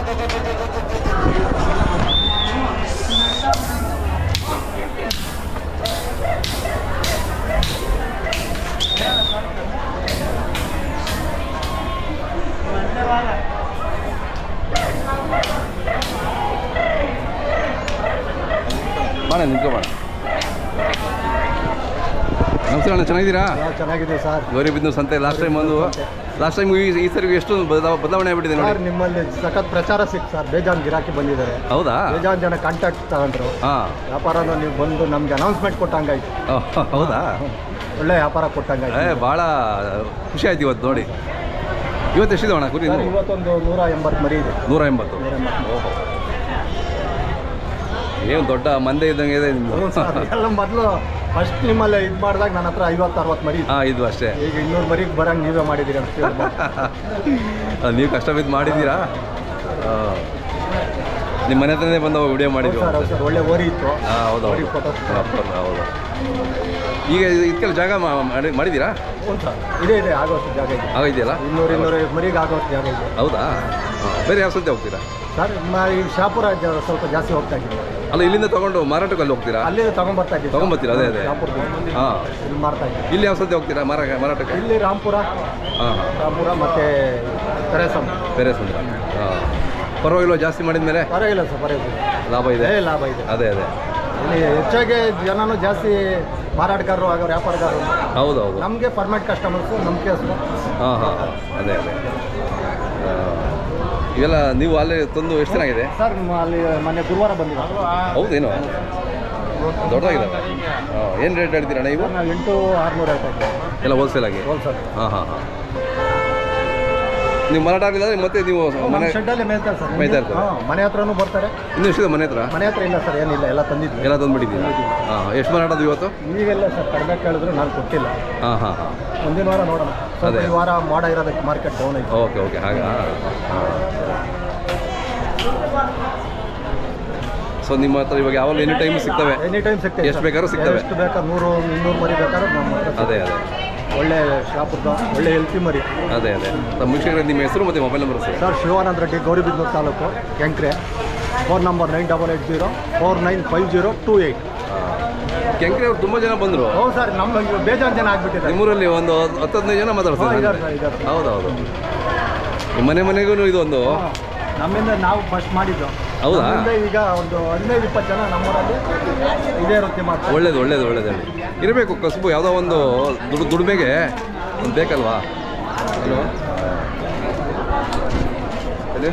ಬಾಣ ನಿಂತ್ಕೊಬೇಡ ನಮಸ್ಕಾರ ಅಣ್ಣ ಚೆನ್ನಾಗಿದ್ದೀರಾ ಚೆನ್ನಾಗಿದೆ ಸರ್ ಗೌರಿಬಿದ್ನೂರು ಸಂತೆ ಲಾಸ್ಟ್ ಟೈಮ್ ಒಂದು ಲಾಸ್ಟ್ ಟೈಮ್ ಈ ಈ ಸರಿ ಎಷ್ಟು ಬದಲಾವ ಬದಲಾವಣೆ ಆಗ್ಬಿಟ್ಟಿದೆ ಸರ್ ನೋಡಿ ನಿಮ್ಮಲ್ಲಿ ಸಖತ್ ಪ್ರಚಾರ ಸಿಕ್ತು ಸರ್ ಬೇಜಾನ್ ಗಿರಾಕಿ ಬಂದಿದ್ದಾರೆ ಹೌದಾ ಬೇಜಾನ್ ಜನ ಕಾಂಟ್ಯಾಕ್ಟ್ ತಗೊಂಡ್ರು ಹಾಂ ವ್ಯಾಪಾರನ ನೀವು ಬಂದು ನಮ್ಗೆ ಅನೌನ್ಸ್ಮೆಂಟ್ ಕೊಟ್ಟಂಗಾಯ್ತು ಹೌದಾ ಒಳ್ಳೆ ವ್ಯಾಪಾರ ಕೊಟ್ಟಂಗಾಯ್ತು ಏ ಭಾಳ ಖುಷಿ ಆಯ್ತು ಇವತ್ತು ನೋಡಿ ಇವತ್ತು ಎಷ್ಟಿದೆ ಅಣ್ಣ ಕುರಿ ಸರ್ ಇವತ್ತೊಂದು ನೂರ ಎಂಬತ್ತು ಮರಿ ಇದೆ ನೂರ ಎಂಬತ್ತು ನೂರ ಎಂಬತ್ತು ಏನು ದೊಡ್ಡ ಮಂದೆ ಇದ್ದಂಗೆ ಇದೆ ನಿಮ್ಮದು ಹ್ಞೂ ಸರ್ ಎಲ್ಲ ಮೊದಲು ಫಸ್ಟ್ ನಿಮ್ಮಲ್ಲಿ ಇದು ಮಾಡಿದಾಗ ನನ್ನ ಹತ್ರ ಐವತ್ತು ಅರವತ್ತು ಮರಿ ಇತ್ತು. ಹಾಂ ಇದು ಅಷ್ಟೇ ಈಗ ಇನ್ನೂರು ಮರಿಗೆ ಬರಂಗೆ ನೀವೇ ಮಾಡಿದ್ದೀರಿ ಅಂತ ಹೇಳಿದ್ರು. ಅದು ನೀವು ಕಷ್ಟ ಬಿದ್ದು ಮಾಡಿದ್ದೀರಾ ಆ. ನಿಮ್ಮ ಮನೆ ಹತ್ರನೇ ಬಂದು ವಿಡಿಯೋ ಹೌದು ಮಾಡಿದ್ವಿ ಸರ್ ಹೌದು ಸರ್ ಒಳ್ಳೆ ಓರಿ ಇತ್ತು ಹಾಂ ಹೌದು ಓರಿ ಹೌದು ಫೋಟೋ ಹೌದು ಈಗ ಇದಕ್ಕೆಲ್ಲ ಜಾಗ ಮಾ- ಮಾಡಿ ಮಾಡಿದ್ದೀರಾ ಹ್ಞೂ ಸರ್ ಇದೆ ಇದೆ ಆಗೋಷ್ಟು ಜಾಗ ಇದೆ ಆಗಿದೆಯಲ್ಲ ಇನ್ನೂರು ಇನ್ನೂರೈವತ್ತು ಮರಿಗೆ ಆಗೋಷ್ಟು ಜಾಗ ಇದೆ ಹೌದಾ ಹಾಂ ಬೇರೆ ಯಾವ ಸಂತೆ ಹೋಗ್ತೀರಾ ಸರ್ ಮ- ಈ ಶಾಪುರ ಜ- ಸ್ವಲ್ಪ ಜಾಸ್ತಿ ಹೋಗ್ತಾ ಇದ್ದೀವಿ ಅಲ್ಲ ಇಲ್ಲಿಂದ ತಗೊಂಡು ಮಾರಾಟಕ್ಕೆ ಅಲ್ಲಿ ಹೋಗ್ತೀರಾ ಅಲ್ಲಿ ತಗೊಂಬರ್ತಾ ಇದ್ದೀವಿ ತಗೊಂಬರ್ತೀರಾ? ಅದೇ, ಅದೇ. ಶಾಪುರದಿಂದ ಹಾಂ ಇಲ್ಲಿ ಮಾರ್ತಾ ಇದ್ದೀವಿ ಇಲ್ಲಿ ಯಾವ ಸಂತೆ ಹೋಗ್ತೀರಾ ಮಾರ ಮಾರಾಟಕ್ಕೆ ಇಲ್ಲಿ ರಾಂಪುರ ಹಾಂ ಹಾಂ ರಾಂಪುರ ಮತ್ತೆ ತೆರೆಸಂ ಬೇರೆ ಸಂತೆ ಹಾಂ ಪರವಾಗಿಲ್ವ ಜಾಸ್ತಿ ಮಾಡಿದ ಮೇಲೆ ಪರವಾಗಿಲ್ಲ ಸರ್ ಪರವಾಗಿಲ್ಲ ಲಾಭ ಇದೆ ಏ ಲಾಭ ಇದೆ ಅದೇ ಅದೇ ಇಲ್ಲಿ ಹೆಚ್ಚಾಗಿ ಜನನು ಜಾಸ್ತಿ ಮಾರಾಟಗಾರರು ಆಗೋ ವ್ಯಾಪಾರಗಾರರು ಹೌದು ಹೌದು ನಮಗೆ ಪರ್ಮನೆಂಟ್ ಕಸ್ಟಮರ್ಸು ನಮಗೆ ಹಾಂ ಹಾಂ ಹಾಂ ಅದೇ ಅದೇ ಆ, ಇವೆಲ್ಲ ನೀವು ಅಲ್ಲಿ ತಂದು ಎಷ್ಟು ಚೆನ್ನಾಗಿದೆ ಸರ್ ಮ- ಅಲ್ಲಿ ಮೊನ್ನೆ ಗುರುವಾರ ಬಂದಿಲ್ಲ ಹೌದೇನು ದೊಡ್ಡದಾಗಿದ್ದಾವೆ ಹಾಂ ಏನು ರೇಟ್ ಹೇಳ್ತೀರಣ್ಣ ಇವು ನಾವು ಎಂಟು ಆರುನೂರ ಹೇಳ್ತಾ ಇದ್ದೀವಿ ಎಲ್ಲ ಹೋಲ್ಸೇಲ್ ಆಗಿ ಹೋಲ್ಸೇಲ್ ಹಾಂ ಹಾಂ ಹಾಂ ನೀವು ಮಾರಾಟ ಆಗಲಿಲ್ಲ ಅಂದ್ರೆ ಮತ್ತೆ ನೀವು ನಮ್ಮ ಮನೆ ಶೆಡ್ಡಲ್ಲೇ ಮೇಯ್ತಾರೆ ಸರ್ ಮೇಯ್ತಾ ಇರ್ತಾರೆ. ಹಾಂ ಮನೆ ಹತ್ರನೂ ಬರ್ತಾರೆ ಇನ್ನೂ ಎಷ್ಟಿದೆ ಮನೆ ಹತ್ರ ಮನೆ ಹತ್ರ ಇಲ್ಲ ಸರ್ ಏನಿಲ್ಲ ಎಲ್ಲ ತಂದಿದ್ವಿ ಎಲ್ಲ ತಂದುಬಿಟ್ಟಿದ್ದೀರಾ ಹಾಂ ಎಷ್ಟು ಮಾರಾಟದು ಇವತ್ತು ಈಗೆಲ್ಲ ಸರ್ ಕಡಿಮೆ ಕೇಳಿದ್ರು ನಾನು ಕೊಟ್ಟಿಲ್ಲ ಹಾಂ ಹಾಂ ಹಾಂ ಮುಂದಿನ ವಾರ ನೋಡೋಣ ಸ್ವಲ್ಪ ಅದೇ. ಈ ವಾರ ಮಾಡ ಇರೋದಕ್ಕೆ ಮಾರ್ಕೆಟ್ ಡೌನ್ ಐತೆ ಓಕೆ ಓಕೆ ಹಾಗಾ ಸೊ ನಿಮ್ಮ ಹತ್ರ ಇವಾಗ ಯಾವಾಗಲೂ ಎನಿ ಟೈಮ್ ಸಿಗ್ತವೆ ಎನಿ ಟೈಮ್ ಸಿಗ್ತದೆ ಎಷ್ಟು ಬೇಕಾದ್ರೂ ಸಿಗ್ತವೆ. ಎಷ್ಟು ಬೇಕಾದ್ರೂ ನೂರು ಇನ್ನೂರು ಮರಿ ಬೇಕಾದ್ರೂ ನಮ್ಮ ಹತ್ರ ಅದೇ ಸಿಗ್ತವೆ. ಅದೇ ಒಳ್ಳೆ ಶಾಪುರದ ಒಳ್ಳೆ ಎಲ್ಪಿ ಮರಿ ಅದೇ ಅದೇ ನಮ್ಮ ವೀಕ್ಷಕರೇ ನಿಮ್ಮ ಹೆಸರು ಮತ್ತು mobile number sir sir Shivananda Reddy Gauribidanur ತಾಲೂಕು Kenkre phone number nine double eight zero four nine five zero two eight Kenkre ಅವ್ರು ತುಂಬ ಜನ ಬಂದರು ಹೌದು ಸರ್ ನಮ್ಮ ಇವಾಗ ಬೇಜಾರು ಜನ ಆಗ್ಬಿಟ್ಟಿದ್ದಾರೆ ನಿಮ್ಮೂರಲ್ಲಿ ಒಂದು ಹತ್ತು ಹದಿನೈದು ಜನ ಹಾಂ ಮಾತಾಡ್ತಾರೆ ಇದ್ದಾರೆ ಸರ್ ಇದ್ದಾರೆ ಹೌದು ಹೌದು ನಿಮ್ಮ ಮನೆ ಮನೆಗೂ ಇದೊಂದು ನಮ್ಮಿಂದ ನಾವು ಫಸ್ಟ್ ಮಾಡಿದ್ದು ಹೌದಾ? ನಮ್ಮಿಂದ ಈಗ ಒಂದು ಹದಿನೈದು ಇಪ್ಪತ್ತು ಜನ ನಮ್ಮೂರಲ್ಲಿ ಇದೇ ವೃತ್ತಿ ಮಾಡ್ತಾರೆ ಒಳ್ಳೇದು ಒಳ್ಳೇದು ಒಳ್ಳೇದು ಹೇಳಿ ಇರಬೇಕು ಕಸುಬು ಯಾವುದೋ ಒಂದು ದುಡ್ ದುಡಿಮೆಗೆ ಒಂದು ಬೇಕಲ್ವಾ ಅಲ್ವಾ? ಹೇಳಿ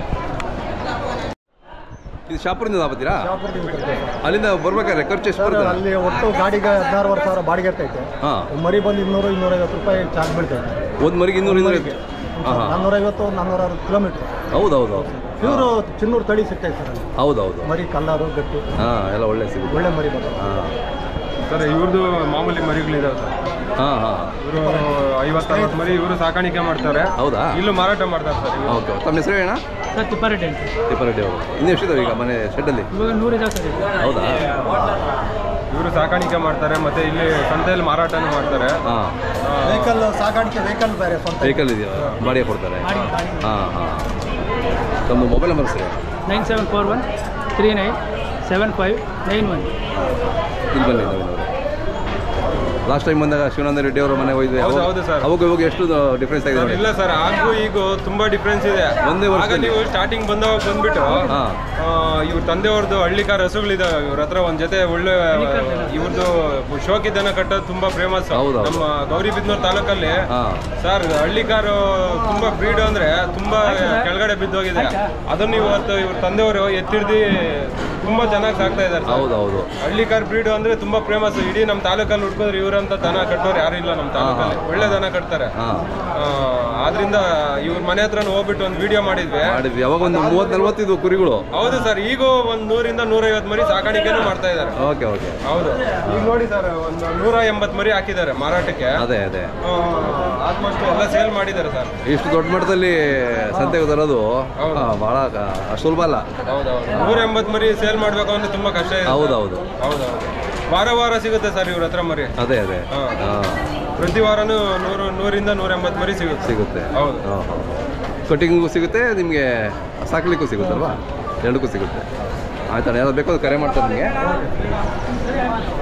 ಇದು ಶಾಪುರಿಂದ ಬರ್ತೀರಾ ಶಾಪುರದಿಂದ ಬರ್ತಾರೆ ಸರ್. ಅಲ್ಲಿಂದ ಬರ್ಬೇಕಾದ್ರೆ ಖರ್ಚು ಎಷ್ಟು ಸರ್ ಬರುತ್ತೆ ಅಲ್ಲಿ ಒಟ್ಟು ಗಾಡಿಗೆ ಹದಿನಾರುವರೆ ಸಾವಿರ ಬಾಡಿಗೆ ಇರ್ತೈತೆ ಹಾಂ ಮರಿ ಬಂದು ಇನ್ನೂರು ಇನ್ನೂರೈವತ್ತು ರೂಪಾಯಿ ಚಾರ್ಜ್ ಬೀಳ್ತೈತೆ ಒಂದು ಮರಿಗೆ ಇನ್ನೂರು ಇನ್ನೂರು ಹಾಂ ಹಾಂ ನಾನ್ನೂರೈವತ್ತು ನಾನ್ನೂರ ಅರವತ್ತು ಕಿಲೋಮೀಟ್ರ್ ಹೌದು ಹೌದು ಹೌದು ಪ್ಯೂರು ಚಿನ್ನೂರು ತಳಿ ಸಿಗ್ತೈತೆ ಸರ್ ಅಲ್ಲಿ ಹೌದು ಹೌದು ಮರಿ ಕಲ್ಲರು ಗಟ್ಟಿ ಹಾಂ ಎಲ್ಲ ಒಳ್ಳೆ ಸಿಗುತ್ತೆ ಒಳ್ಳೆ ಮರಿ ಬರ್ತದೆ ಹಾಂ ಸರ್ ಇವ್ರದ್ದು ಮಾಮೂಲಿ ಮರಿಗಳಿದಾವೆ ಸರ್ ಹಾಂ ಹಾಂ ಇವರು ಐವತ್ತು ಅರವತ್ತು ಮರಿ ಇವರು ಸಾಕಾಣಿಕೆ ಮಾಡ್ತಾರೆ ಹೌದಾ ಇಲ್ಲೂ ಮಾರಾಟ ಮಾಡ್ತಾರೆ ಸರ್ ಇವ್ರು. ಓಕೆ ತಮ್ಮ ಹೆಸರು ಏನ ಸರ್ ತಿಪ್ಪಾರೆಡ್ಡಿ ಅಂತ ತಿಪ್ಪಾರೆಡ್ಡಿ ಅವರು ಇನ್ನೂ ಎಷ್ಟಿದಾವೆ ಈಗ ಮನೆ ಶೆಡ್ಡಲ್ಲಿ ಇವಾಗ ನೂರಿದಾವೆ ಸರ್ ಇದು ಹೌದಾ ಇವರು ಸಾಕಾಣಿಕೆ ಮಾಡ್ತಾರೆ ಮತ್ತೆ ಇಲ್ಲಿ ಸಂತೆಯಲ್ಲಿ ಮಾರಾಟನೂ ಮಾಡ್ತಾರೆ ಹಾಂ ಆ, ವೆಹಿಕಲ್ ಸಾಗಾಣಿಕೆ ವೆಹಿಕಲ್ ಬೇರೆ ಸ್ವಂತ ವೆಹಿಕಲ್ ಇದೆಯಾ ಬಾಡಿಗೆ ಕೊಡ್ತಾರೆ ಬಾಡಿಗೆ ಬಾಡಿಗೆ ಹಾಂ ಹಾಂ ತಮ್ಮ ಮೊಬೈಲ್ ನಂಬರ್ ಸರಿ nine seven four one three nine seven five nine one ಇಲ್ಲಿ ಬನ್ನಿ ನವೀನ್ ಅವರೇ ಲಾಸ್ಟ್ ಟೈಮ್ ಬಂದಾಗ ಶಿವಾನಂದ ರೆಡ್ಡಿ ಅವರ ಮನೆಗೆ ಹೋಗಿದ್ವಿ ಹೌದು, ಅವಾಗ- ಹೌದು ಸರ್. ಅವಾಗ ಇವಾಗ ಎಷ್ಟು ಡಿಫ್ರೆನ್ಸ್ ಸರ್, ಆಗಿದೆ ಇಲ್ಲ ಸರ್ ಹಾಗೂ ಈಗ ತುಂಬಾ ಡಿಫ್ರೆನ್ಸ್ ಇದೆ ಒಂದೇ ಆಗ ವರ್ಷದಲ್ಲಿ? ನೀವು ಸ್ಟಾರ್ಟಿಂಗ್ ಬಂದವಾಗ ಬಂದ್ಬಿಟ್ಟು ಹಾಂ ಆ, ಇವ್ರ ತಂದೆಯವ್ರದ್ದು ಹಳ್ಳಿಕಾರ ಹಸುಗಳಿದಾವೆ ಇವ್ರ ಹತ್ರ ಒಂದ್ ಜೊತೆ ಒಳ್ಳೆ ಇವ್ರದ್ದು ಶೋಕಿ ದನ ಕಟ್ಟೋದು ತುಂಬಾ ಫೇಮಸ್ ಹೌದು, ಹೌದು. ನಮ್ಮ ಗೌರಿಬಿದ್ನೂರ್ ತಾಲೂಕಲ್ಲಿ ಹಾಂ ಸರ್ ಹಳ್ಳಿಕಾರು ತುಂಬಾ ಬ್ರೀಡ್ ಅಂದ್ರೆ ತುಂಬಾ ಕೆಳಗಡೆ ಬಿದ್ದೋಗಿದೆ ಅದನ್ನ ಇವತ್ತು ಇವ್ರ ತಂದೆಯವರು ಎತ್ತಿಡ್ದಿ ತುಂಬಾ ಚೆನ್ನಾಗಿ ಸಾಕ್ತಾ ಇದ್ದಾರೆ ಸರ್. ಹೌದು ಹೌದು ಹಳ್ಳಿಕಾರ್ ಬ್ರೀಡ್ ಅಂದ್ರೆ ತುಂಬಾ ಫೇಮಸ್ ಇಡೀ ನಮ್ಮ ತಾಲೂಕಲ್ಲಿ ಹುಡ್ಕೋದ್ರೆ ಇವ್ರಂತ ದನ ಕಟ್ಟೋರು ಯಾರು ಇಲ್ಲ ನಮ್ಮ ತಾಲೂಕಲ್ಲಿ ಹಾ, ಹಾ. ಒಳ್ಳೆ ದನ ಕಟ್ತಾರೆ ಹಾಂ ಆ, ಆದ್ರಿಂದ ಇವ್ರ ಮನೆ ಹತ್ರ ಹೋಗ್ಬಿಟ್ಟು ಒಂದು ವಿಡಿಯೋ ಮಾಡಿದ್ವಿ ಮಾಡಿದ್ವಿ ಅವಾಗ ಒಂದು ಮೂವತ್ತು ನಲ್ವತ್ತಿದ್ದು ಕುರಿಗಳು ಹೌದು ಸರ್ ಈಗ ಒಂದ್ ನೂರಿಂದ ನೂರೈವತ್ತು ಮರಿ ಸಾಕಾಣಿಕೆನೂ ಮಾಡ್ತಾ ಇದ್ದಾರೆ ಓಕೆ ಓಕೆ ಹೌದು ಈಗ ನೋಡಿ ಸರ್ ಒಂದು ನೂರ ಎಂಬತ್ತು ಮರಿ ಹಾಕಿದ್ದಾರೆ ಮಾರಾಟಕ್ಕೆ ಅದೇ ಅದೇ ಆಲ್ಮೋಸ್ಟ್ ಎಲ್ಲ ಸೇಲ್ ಮಾಡಿದ್ದಾರೆ ಸರ್ ಇಷ್ಟು ದೊಡ್ಡ ಮಟ್ಟದಲ್ಲಿ ಸಂತೆಗೆ ತರೋದು ಹೌದು. ಆ, ಬಹಳ ಕ- ಅಷ್ಟು ಸುಲಭ ಅಲ್ಲ ಹೌದೌದು ನೂರ ಎಂಬತ್ತು ಮರಿ ಸೇಲ್ ಮಾಡ್ಬೇಕು ಅಂದ್ರೆ ತುಂಬಾ ಕಷ್ಟ ಇದೆ ಹೌದು ಹೌದು ಹೌದೌದು ವಾರ ವಾರ ಸಿಗುತ್ತೆ ಸರ್ ಇವ್ರ ಹತ್ರ ಮರಿ ಅದೇ ಅದೇ ಹಾ. ಹಾಂ ಪ್ರತಿ ವಾರನೂ ನೂರು ನೂರಿಂದ ನೂರ ಎಂಬತ್ತು ಮರಿ ಸಿಗುತ್ತೆ ಸಿಗುತ್ತೆ ಹೌದು ಹಾಂ ಹಾಂ ಕಟಿಂಗು ಸಿಗುತ್ತೆ ನಿಮಗೆ ಸಾಕ್ಲಿಕ್ಕೂ ಸಿಗುತ್ತಲ್ವಾ ಎರಡಕ್ಕೂ ಸಿಗುತ್ತೆ ಆಯ್ತಣ್ಣ ಯಾರು ಬೇಕೋ ಅದು ಕರೆ ಮಾಡ್ತಾರೆ ನಿಮಗೆ